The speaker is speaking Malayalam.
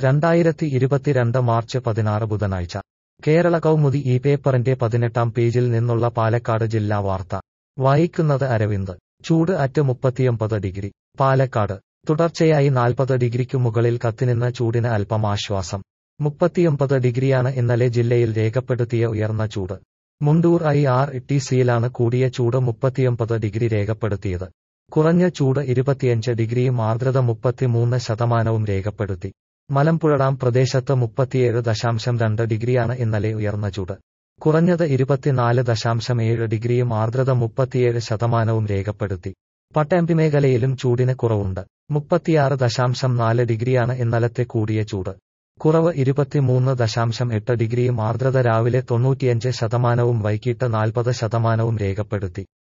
രണ്ടായിരത്തി ഇരുപത്തിരണ്ട് മാർച്ച് പതിനാറ് ബുധനാഴ്ച കേരള കൗമുദി ഈ പേപ്പറിന്റെ പതിനെട്ടാം പേജിൽ നിന്നുള്ള പാലക്കാട് ജില്ലാ വാർത്ത വായിക്കുന്നത് അരവിന്ദ് ചൂട് അറ്റ് മുപ്പത്തിയൊമ്പത് ഡിഗ്രി പാലക്കാട് തുടർച്ചയായി നാൽപ്പത് ഡിഗ്രിക്കു മുകളിൽ കത്തിനിന്ന ചൂടിന് അല്പം ആശ്വാസം മുപ്പത്തിയൊമ്പത് ഡിഗ്രിയാണ് ഇന്നലെ ജില്ലയിൽ രേഖപ്പെടുത്തിയ ഉയർന്ന ചൂട് മുണ്ടൂർ ഐ ആർ ടി സിയിലാണ് കൂടിയ ചൂട് മുപ്പത്തിയൊമ്പത് ഡിഗ്രി രേഖപ്പെടുത്തിയത് കുറഞ്ഞ ചൂട് ഇരുപത്തിയഞ്ച് ഡിഗ്രിയും ആർദ്രത മുപ്പത്തിമൂന്ന് ശതമാനവും രേഖപ്പെടുത്തി മലമ്പുഴ ഡാം പ്രദേശത്ത് മുപ്പത്തിയേഴ് ദശാംശം രണ്ട് ഡിഗ്രിയാണ് ഇന്നലെ ഉയർന്ന ചൂട് കുറഞ്ഞത് ഇരുപത്തിനാല് ദശാംശം ഏഴ് ഡിഗ്രിയും ആർദ്രത മുപ്പത്തിയേഴ് ശതമാനവും രേഖപ്പെടുത്തി പട്ടാമ്പി മേഖലയിലും ചൂടിന് കുറവുണ്ട് മുപ്പത്തിയാറ് ദശാംശം നാല് ഡിഗ്രിയാണ് ഇന്നലത്തെ കൂടിയ ചൂട് കുറവ് ഇരുപത്തിമൂന്ന് ദശാംശം എട്ട് ഡിഗ്രിയും ആർദ്രത രാവിലെ തൊണ്ണൂറ്റിയഞ്ച് ശതമാനവും വൈകിട്ട് നാൽപ്പത് ശതമാനവും രേഖപ്പെടുത്തി